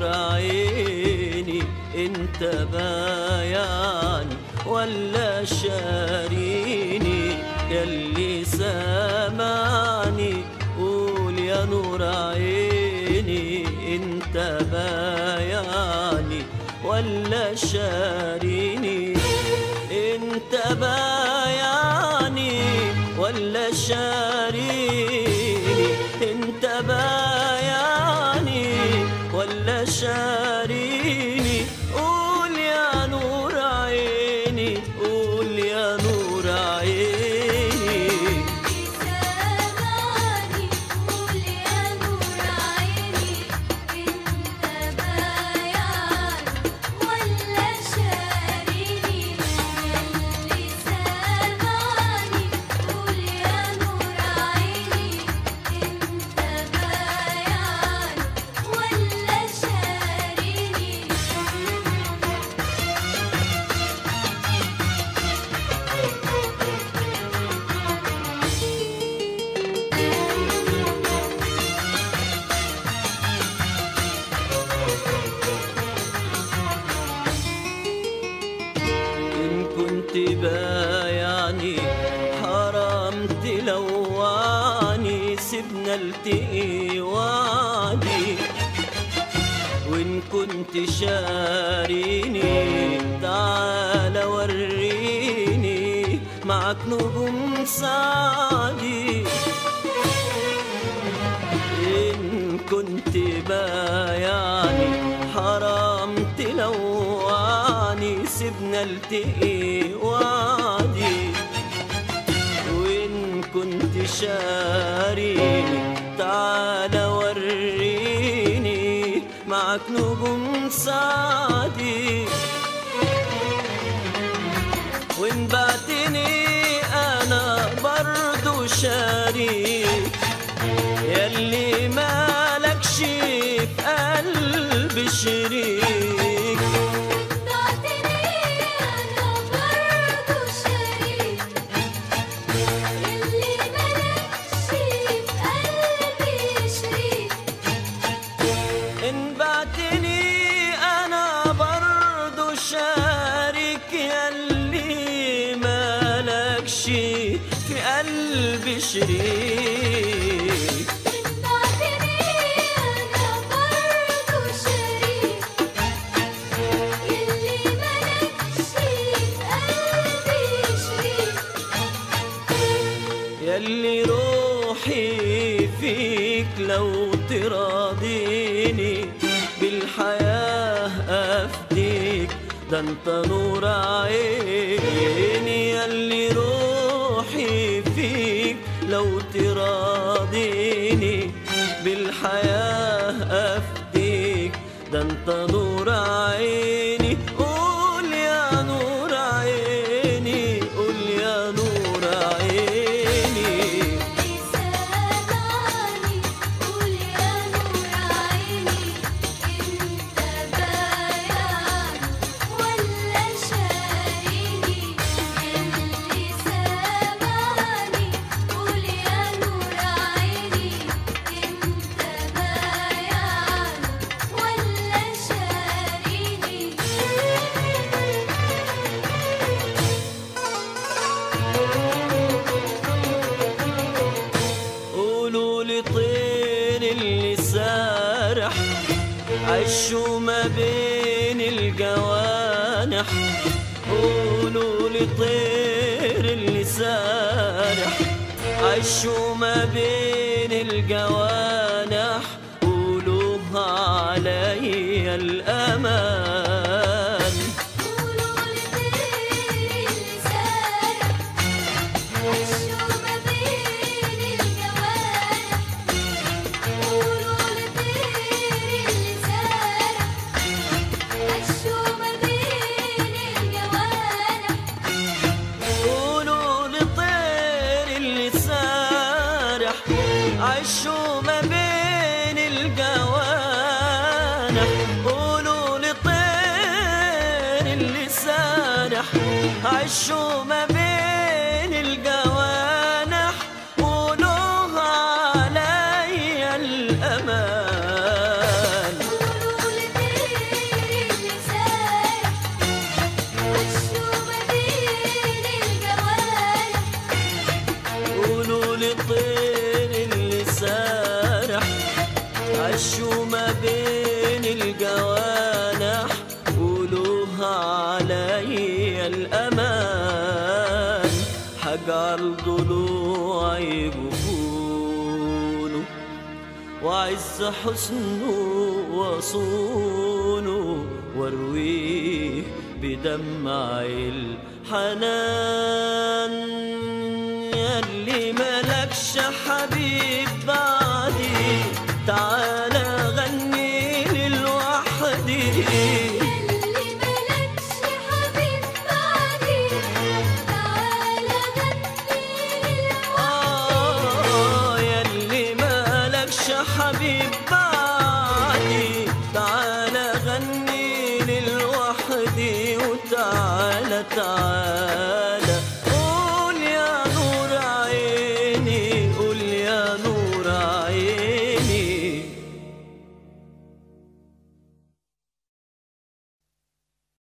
عيني انت بايعني ولا شاريني يلي سامعني قول يا نور عيني انت بايعني ولا شاريني انت بايعني ولا شاريني انت بايعني ولا شاريني قول يا نور عيني قول يا نور عيني سامعني قول يا نور عيني انت بايعني ولا شاريني يلي سامعني قول يا نور عيني انت بايعني ولا شاريني إن كنت بايعني حرام تلوعني سيبنا التقي وعدي وإن كنت شاريني تعال وريني معك نجوم سعدي إن كنت بايعني حرام تلوعني سيبنا التقي وعدي وإن كنت شاريني تعال وريني معك نجوم سعدي وإن بعتني أنا برضو شريك يلي مالكش في قلبي شريك ضعتني أنا برضو شريك اللي ملكش في قلبي شريك إن بعتني أنا برضو شارك يلي مالكش في قلبي شريك ضعتني أنا برضو شريك اللي ملكش في قلبي شريك يلي روحي فيك لو تراضيني بالحياة أفديك ده انت نور عيني يلي روحي فيك لو تراضيني بالحياة أفديك ده انت نور عيني قول يا نور عيني قول يا نور عيني سامعني قول يا نور عيني انت بايعني ولا شاريني يلي سامعني قول يا نور عيني انت بايعني ولا شاريني قولوا لي طير اللي سارح عشوا ما بين الجوانح قولوا لي طير اللي سارح عشوا ما بين الجوانح قولوها عليا الأمان قولوا لطير اللي سارح عشوا ما بين الجوانح قولوا لطير اللي سارح عشوا ما بين الجوانح قولوا لطير اللي سارح عشوا ما بين الجوانح قولوا لطير اللي سارح عشوا ما بين الجوانح قولوها عليا الأمان قولوا لطير ما بين الجوانح قولوها علي الأمان حجعل ضلوعي جفونه وعز حسنه وصونه وارويه بدمع الحنان ياللي ملكش حبيب بعد